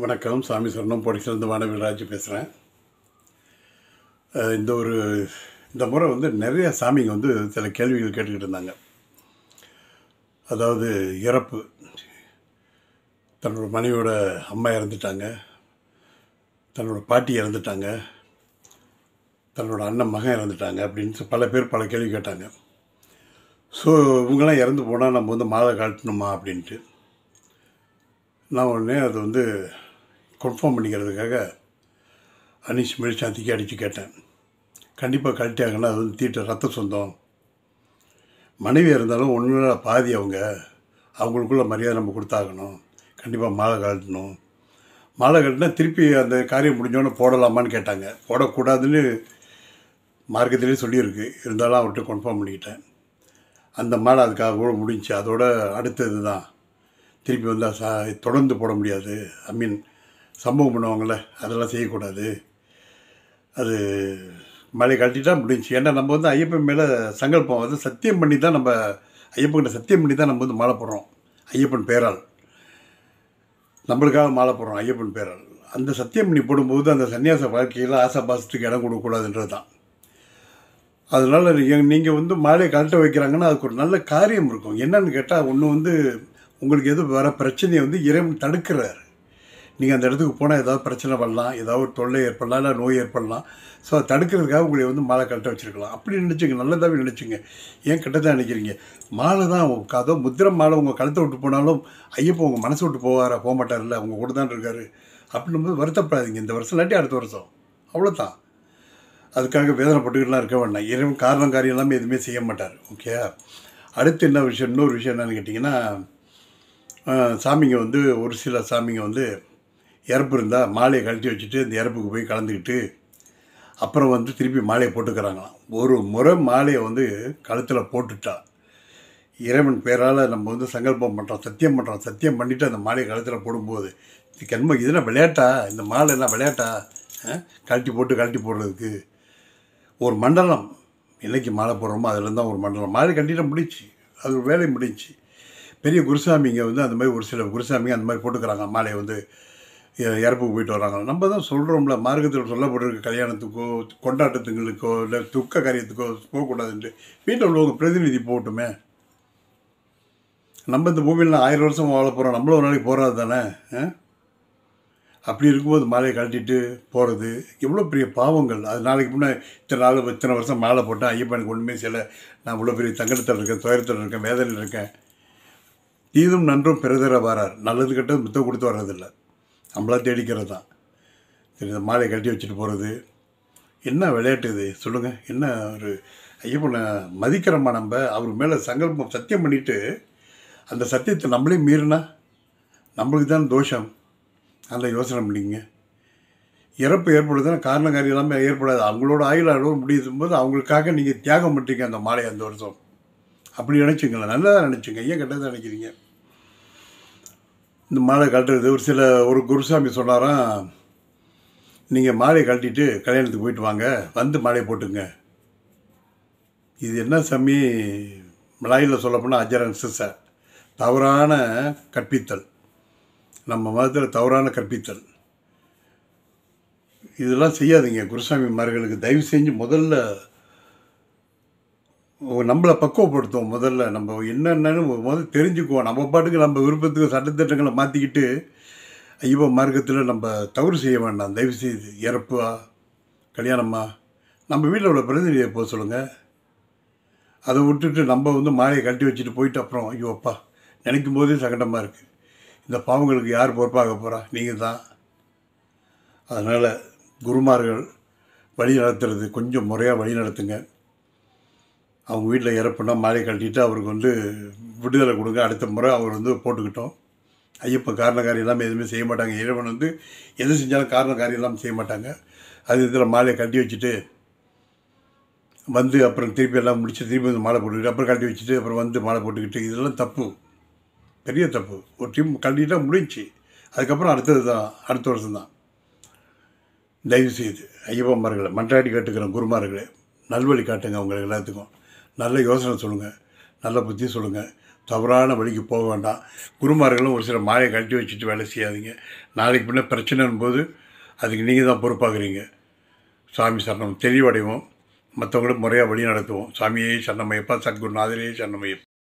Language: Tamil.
வணக்கம் சாமி சரணம் பொடிசிலிருந்து வானவிராஜ் பேசுகிறேன் இந்த ஒரு இந்த முறை வந்து நிறைய சாமிங்க வந்து சில கேள்விகள் கேட்டுக்கிட்டு இருந்தாங்க அதாவது இறப்பு தன்னோட மனைவியோட அம்மா இறந்துட்டாங்க தன்னோட பாட்டி இறந்துட்டாங்க தன்னோட அண்ணன் மகன் இறந்துட்டாங்க அப்படின்னு சொல்லி பல பேர் பல கேள்வி கேட்டாங்க ஸோ இவங்கெல்லாம் இறந்து போனால் நம்ம வந்து மாலை காட்டணுமா அப்படின்ட்டு நான் உடனே அது வந்து கன்ஃபார்ம் பண்ணிக்கிறதுக்காக அனீஷ் மெடிசாந்திக்கு அடித்து கேட்டேன் கண்டிப்பாக கழட்டியாங்கன்னா அது வந்து தீட்ட ரத்த சொந்தம் மனைவி இருந்தாலும் ஒன்றுல பாதி அவங்க அவங்களுக்குள்ள மரியாதை நம்ம கொடுத்தாகணும் கண்டிப்பாக மாலை கழட்டணும் மாலை கட்டினா திருப்பி அந்த காரியம் முடிஞ்சோடனே போடலாமான்னு கேட்டாங்க போடக்கூடாதுன்னு மார்க்கத்திலே சொல்லியிருக்கு இருந்தாலும் அவர்கிட்ட கன்ஃபார்ம் பண்ணிக்கிட்டேன் அந்த மாலை அதுக்காக கூட முடிஞ்சு அதோட அடுத்தது தான் திருப்பி வந்தால் சா தொடர்ந்து போட முடியாது ஐ மீன் சம்பவம் பண்ணுவாங்கள்ல அதெல்லாம் செய்யக்கூடாது அது மழை கழட்டிட்டா முடிஞ்சு ஏன்னா நம்ம வந்து ஐயப்பன் மேலே சங்கல்பம் வந்து சத்தியம் பண்ணி தான் நம்ம ஐயப்பன்கிட்ட சத்தியம் பண்ணி தான் நம்ம வந்து மாலை போடுறோம் ஐயப்பன் பேரால் நம்மளுக்காக மாலை போடுறோம் ஐயப்பன் பேரால் அந்த சத்தியம் பண்ணி போடும்போது அந்த சன்னியாச வாழ்க்கையில் ஆசாபாசத்துக்கு இடம் கொடுக்கக்கூடாதுன்றது தான் அதனால் நீங்கள் நீங்கள் வந்து மாலையை கழட்ட வைக்கிறாங்கன்னா அதுக்கு ஒரு நல்ல காரியம் இருக்கும் என்னன்னு கேட்டால் ஒன்று வந்து உங்களுக்கு எதுவும் வர பிரச்சனையை வந்து இறைவன் தடுக்கிறார் நீங்கள் அந்த இடத்துக்கு போனால் ஏதாவது பிரச்சனை பண்ணலாம் ஏதாவது ஒரு தொல்லை ஏற்படலாம் இல்லை நோய் ஏற்படலாம் ஸோ அதை தடுக்கிறதுக்காக உங்களை வந்து மாலை கழட்ட வச்சுருக்கலாம் அப்படி நினச்சிங்க நல்லதாகவே நினச்சிங்க ஏன் கெட்டதாக நினைக்கிறீங்க மாலை தான் உங்க- அதோ முத்திரை மாலை உங்கள் கழுத்தை விட்டு போனாலும் ஐயப்போ உங்கள் மனசை விட்டு போவாரா போக மாட்டார்ல அவங்க கூட தான் இருக்காரு அப்படின்னும்போது வருத்தப்படாதீங்க இந்த வருஷம் இல்லாட்டி அடுத்த வருஷம் அவ்வளோதான் அதுக்காக வேதனைப்பட்டுக்கிட்டுலாம் இருக்க வேண்டாம் இறைவன் காரணம் காரியம் எல்லாமே எதுவுமே செய்ய மாட்டார் ஓகே அடுத்து என்ன விஷயம் இன்னொரு விஷயம் என்னன்னு கேட்டிங்கன்னா ஆஹ், சாமிங்க வந்து ஒரு சில சாமிங்க வந்து இறப்பு இருந்தால் மாலையை கழட்டி வச்சுட்டு இந்த இறப்புக்கு போய் கலந்துக்கிட்டு அப்புறம் வந்து திருப்பி மாலையை போட்டுக்கிறாங்களாம் ஒரு முறை மாலையை வந்து கழுத்தில் போட்டுட்டா இறைவன் பேரால் நம்ம வந்து சங்கல்பம் பண்ணுறோம் சத்தியம் பண்ணுறோம் சத்தியம் பண்ணிவிட்டு அந்த மாலையை கழுத்தில் போடும்போது இது கண்ம இதெல்லாம் விளையாட்டா இந்த மாலை என்ன விளையாட்டா ஆ? கழட்டி போட்டு கழட்டி போடுறதுக்கு ஒரு மண்டலம் என்னைக்கு மாலை போடுறோமோ அதில் தான் ஒரு மண்டலம் மாலை கட்டிட்டு முடிச்சு அது ஒரு வேலை முடிஞ்சு பெரிய குருசாமிங்க வந்து அந்த மாதிரி ஒரு சில குருசாமிங்க அந்த மாதிரி போட்டுக்கிறாங்க மாலையை வந்து இ- இறப்புக்கு போயிட்டு வராங்க நம்ம தான் சொல்கிறோம்ல மார்க்கத்தில் சொல்லப்பட்டிருக்க கல்யாணத்துக்கோ கொண்டாட்டத்துங்களுக்கோ இல்லை துக்க காரியத்துக்கோ போகக்கூடாதுன்ட்டு வீட்டில் உள்ளவங்க பிரதிநிதி போகட்டுமே நம்ம இந்த பூமியில் ஆயிரம் வருஷம் வாழ போகிறோம் நம்மளும் ஒரு நாளைக்கு போகிறது தானே ஆ? அப்படி இருக்கும்போது மாலையை கழட்டிட்டு போகிறது எவ்வளோ பெரிய பாவங்கள் அது நாளைக்கு முன்னே இத்தனை நாள் இத்தனை வருஷம் மாலை போட்டேன் ஐயப்பனுக்கு ஒன்றுமே செய்யலை நான் இவ்வளோ பெரிய தங்கடத்தில் இருக்கேன் துயரத்தில் இருக்கேன் வேதனையில் இருக்கேன் தீதும் நன்றும் பிறதர வாரார் நல்லது கெட்டது முத்தம் கொடுத்து வர்றதில்ல நம்மளா தேடிக்கிறது தான் சரி இந்த மாலையை கழட்டி வச்சுட்டு போகிறது என்ன விளையாட்டு இது சொல்லுங்கள் என்ன ஒரு ஐயப்பனை மதிக்கிறோமா நம்ம அவர் மேலே சங்கல்பம் சத்தியம் பண்ணிட்டு அந்த சத்தியத்தை நம்மளே மீறினா நம்மளுக்கு தான் தோஷம் நல்லா யோசனை பண்ணிங்க இறப்பு ஏற்படுதுன்னா காரண காரியம் எல்லாமே ஏற்படாது அவங்களோட ஆயுள் அளவு முடியும் போது அவங்களுக்காக நீங்கள் தியாகம் பண்ணுறீங்க அந்த மாலை அந்த வருஷம் அப்படி நினச்சிங்களேன் நல்லதாக நினச்சிங்க ஏன் கெட்டதாக நினைக்கிறீங்க இந்த மாலை கழட்டுறது ஒரு சில ஒரு குருசாமி சொன்னாராம் நீங்கள் மாலையை கழட்டிட்டு கல்யாணத்துக்கு போயிட்டு வாங்க வந்து மாலையை போட்டுங்க இது என்ன சாமி மலாயில் சொல்லப்போனால் அஜரன் சிச தவறான கற்பித்தல் நம்ம மதத்தில் தவறான கற்பித்தல் இதெல்லாம் செய்யாதீங்க குருசாமிமார்களுக்கு தயவு செஞ்சு முதல்ல ஓ- நம்மளை பக்குவப்படுத்துவோம் முதல்ல நம்ம என்னென்னு முதல்ல தெரிஞ்சுக்குவோம் நம்ம பாட்டுக்கு நம்ம விருப்பத்துக்கு சட்டத்திட்டங்களை மாற்றிக்கிட்டு ஐயோ மார்க்கத்தில் நம்ம தவறு செய்ய வேண்டாம் தயவு செய்து இறப்பா கல்யாணமா நம்ம வீட்டில் உள்ள பிரதிநிதியை போக சொல்லுங்கள் அதை விட்டுட்டு நம்ம வந்து மாலையை கட்டி வச்சுட்டு போயிட்டு அப்புறம் ஐயோ அப்பா நினைக்கும் போதே சங்கடமாக இருக்குது இந்த பாவங்களுக்கு யார் பொறுப்பாக போகிறா நீங்கள் தான் அதனால் குருமார்கள் வழி நடத்துறது கொஞ்சம் முறையாக வழி நடத்துங்க அவங்க வீட்டில் இறப்புனா மாலை கழட்டிட்டு அவருக்கு வந்து விடுதலை கொடுங்க அடுத்த முறை அவர் வந்து போட்டுக்கிட்டோம் ஐயப்பன் காரண காரியம் எல்லாமே எதுவுமே செய்ய மாட்டாங்க இறைவன் வந்து எது செஞ்சாலும் காரண காரியம் எல்லாம் செய்ய மாட்டாங்க அது இதில் மாலையை கட்டி வச்சுட்டு வந்து அப்புறம் திருப்பி எல்லாம் முடிச்சு திருப்பி வந்து மாலை போட்டுக்கிட்டு அப்புறம் கட்டி வச்சுட்டு அப்புறம் வந்து மாலை போட்டுக்கிட்டு இதெல்லாம் தப்பு பெரிய தப்பு ஒரு டீம் கழட்டிட்டா முடிஞ்சு அதுக்கப்புறம் அடுத்தது தான் அடுத்த வருஷம் தான் தயவு செய்து ஐயப்பன்மார்களை மன்றாடி கேட்டுக்கிறேன் குருமார்களே நல்வழி காட்டுங்க அவங்க எல்லாத்துக்கும் நல்ல யோசனை சொல்லுங்கள் நல்ல புத்தி சொல்லுங்கள் தவறான வழிக்கு போக வேண்டாம் குருமார்களும் ஒரு சில மாலையை கழட்டி வச்சுட்டு வேலை செய்யாதீங்க நாளைக்கு பின்ன பிரச்சனைன்னு போது அதுக்கு நீங்கள் தான் பொறுப்பாக்குறீங்க சாமி சரணம் தெளிவடைவோம் மற்றவங்களும் முறையாக வழி நடத்துவோம் சாமியே சரணமையப்பா சத்குருநாதரே சரணமையப்பா